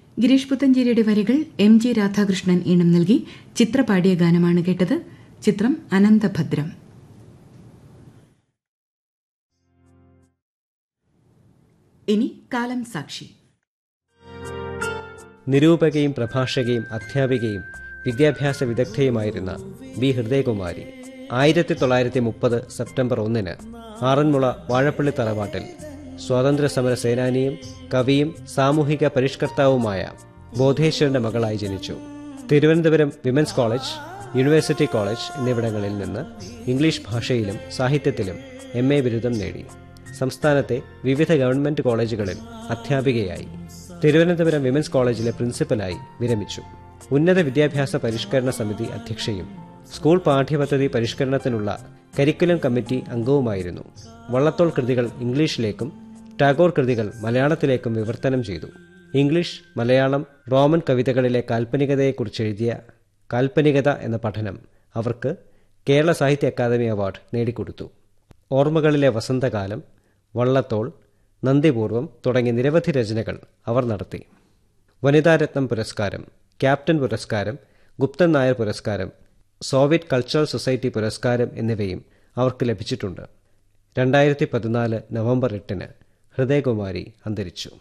ഗിരീഷ് പുത്തഞ്ചേരിയുടെ വരികൾ M G Radhakrishnan ഈണം നൽകി ചിത്ര പാടിയ ഗാനമാണ് കേട്ടത് ചിത്രം അനന്തഭദ്രം ഇനി കാലം സാക്ഷി നിരൂപകയും പ്രഭാഷകയും അധ്യാപികയും വിദ്യാഭ്യാസ വിദഗ്ധയുമായിരുന്ന ബി ഹൃദയകുമാരി ആയിരത്തി തൊള്ളായിരത്തി മുപ്പത് സെപ്റ്റംബർ ഒന്നിന് ആറന്മുള വാഴപ്പള്ളി തറവാട്ടിൽ സ്വാതന്ത്ര്യ സമര സേനാനിയും കവിയും സാമൂഹിക പരിഷ്കർത്താവുമായ ബോധേശ്വരന്റെ മകളായി ജനിച്ചു Thiruvananthapuram women's college university college എന്നിവിടങ്ങളിൽ നിന്ന് ഇംഗ്ലീഷ് ഭാഷയിലും സാഹിത്യത്തിലും എം എ ബിരുദം നേടി സംസ്ഥാനത്തെ വിവിധ ഗവൺമെന്റ് കോളേജുകളിൽ അധ്യാപികയായി തിരുവനന്തപുരം വിമൻസ് കോളേജിലെ പ്രിൻസിപ്പലായി വിരമിച്ചു ഉന്നത വിദ്യാഭ്യാസ പരിഷ്കരണ സമിതി അധ്യക്ഷയും സ്കൂൾ പാഠ്യപദ്ധതി പരിഷ്കരണത്തിനുള്ള കരിക്കുലം കമ്മിറ്റി അംഗവുമായിരുന്നു വള്ളത്തോൾ കൃതികൾ ഇംഗ്ലീഷിലേക്കും ടാഗോർ കൃതികൾ മലയാളത്തിലേക്കും വിവർത്തനം ചെയ്തു ഇംഗ്ലീഷ് മലയാളം റോമൻ കവിതകളിലെ കാൽപ്പനികതയെക്കുറിച്ച് എഴുതിയ കാൽപ്പനികത എന്ന പഠനം അവർക്ക് കേരള സാഹിത്യ അക്കാദമി അവാർഡ് നേടിക്കൊടുത്തു ഓർമ്മകളിലെ വസന്തകാലം വള്ളത്തോൾ നന്ദിപൂർവം തുടങ്ങിയ നിരവധി രചനകൾ അവർ നടത്തി വനിതാരത്നം പുരസ്കാരം ക്യാപ്റ്റൻ പുരസ്കാരം ഗുപ്തൻ നായർ പുരസ്കാരം സോവിയറ്റ് കൾച്ചറൽ സൊസൈറ്റി പുരസ്കാരം എന്നിവയും അവർക്ക് ലഭിച്ചിട്ടുണ്ട് രണ്ടായിരത്തി പതിനാല് നവംബർ എട്ടിന് ഹൃദയകുമാരി അന്തരിച്ചു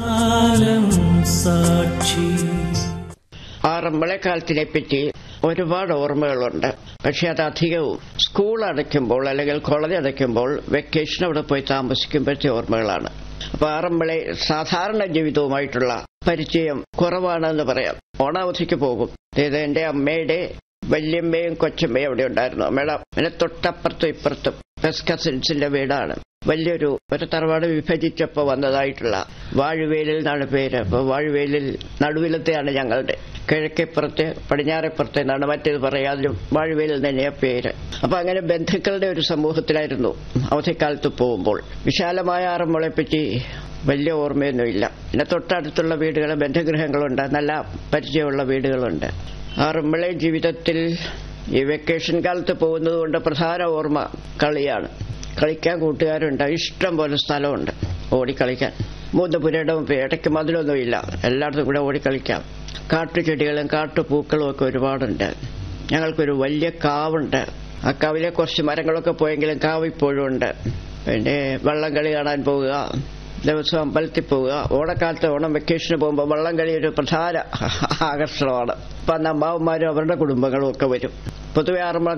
ആറന്മുള കാലത്തിനെ പറ്റി ഒരുപാട് ഓർമ്മകളുണ്ട് പക്ഷെ അത് അധികവും സ്കൂൾ അടയ്ക്കുമ്പോൾ അല്ലെങ്കിൽ കോളേജ് അടയ്ക്കുമ്പോൾ വെക്കേഷൻ അവിടെ പോയി താമസിക്കുമ്പോഴത്തെ ഓർമ്മകളാണ് അപ്പൊ ആറന്മുള സാധാരണ ജീവിതവുമായിട്ടുള്ള പരിചയം കുറവാണെന്ന് പറയാം ഓണാവധിക്ക് പോകും ഇത് എന്റെ അമ്മയുടെ വല്യമ്മയും കൊച്ചമ്മയും അവിടെ ഉണ്ടായിരുന്നു അമ്മയുടെ പിന്നെ തൊട്ടപ്പുറത്തും ഇപ്പുറത്തും ബെസ്റ്റ് കസിൻസിന്റെ വീടാണ് വലിയൊരു ഒരു തറവാട് വിഭജിച്ചപ്പോ വന്നതായിട്ടുള്ള വാഴുവേലിൽ എന്നാണ് പേര് അപ്പൊ വാഴുവേലിൽ നടുവിലത്തെയാണ് ഞങ്ങളുടെ കിഴക്കേപ്പുറത്ത് പടിഞ്ഞാറേപ്പുറത്ത് എന്നാണ് മറ്റേത് പറയാതിലും വാഴുവേലിൽ തന്നെയാ പേര് അപ്പൊ അങ്ങനെ ബന്ധുക്കളുടെ ഒരു സമൂഹത്തിലായിരുന്നു അവധിക്കാലത്ത് പോകുമ്പോൾ വിശാലമായ ആറന്മുളയെ പറ്റി വലിയ ഓർമ്മയൊന്നുമില്ല പിന്നെ തൊട്ടടുത്തുള്ള വീടുകൾ ബന്ധുഗൃഹങ്ങളുണ്ട് നല്ല പരിചയമുള്ള വീടുകളുണ്ട് ആറന്മുള ജീവിതത്തിൽ ഈ വെക്കേഷൻ കാലത്ത് പോകുന്നത് കൊണ്ട് പ്രധാന ഓർമ്മ കളിയാണ് കളിക്കാൻ കൂട്ടുകാരുണ്ട് ഇഷ്ടം പോലെ സ്ഥലമുണ്ട് ഓടിക്കളിക്കാൻ മൂന്ന് പുരയിടവും ഇടയ്ക്ക് മതിലൊന്നുമില്ല എല്ലായിടത്തും കൂടെ ഓടിക്കളിക്കാം കാട്ടുചെടികളും കാട്ടുപൂക്കളും ഒക്കെ ഒരുപാടുണ്ട് ഞങ്ങൾക്കൊരു വലിയ കാവുണ്ട് ആ കാവിലെ കുറച്ച് മരങ്ങളൊക്കെ പോയെങ്കിലും കാവ് ഇപ്പോഴും ഉണ്ട് പിന്നെ വള്ളംകളി കാണാൻ പോവുക ദിവസം അമ്പലത്തിൽ പോവുക ഓണക്കാലത്ത് ഓണം വെക്കേഷന് പോകുമ്പോൾ വള്ളംകളി ഒരു പ്രധാന ആകർഷണമാണ് അപ്പം അന്ന് അമ്മാവന്മാരും അവരുടെ കുടുംബങ്ങളും ഒക്കെ വരും പൊതുവെ ആറന്മുള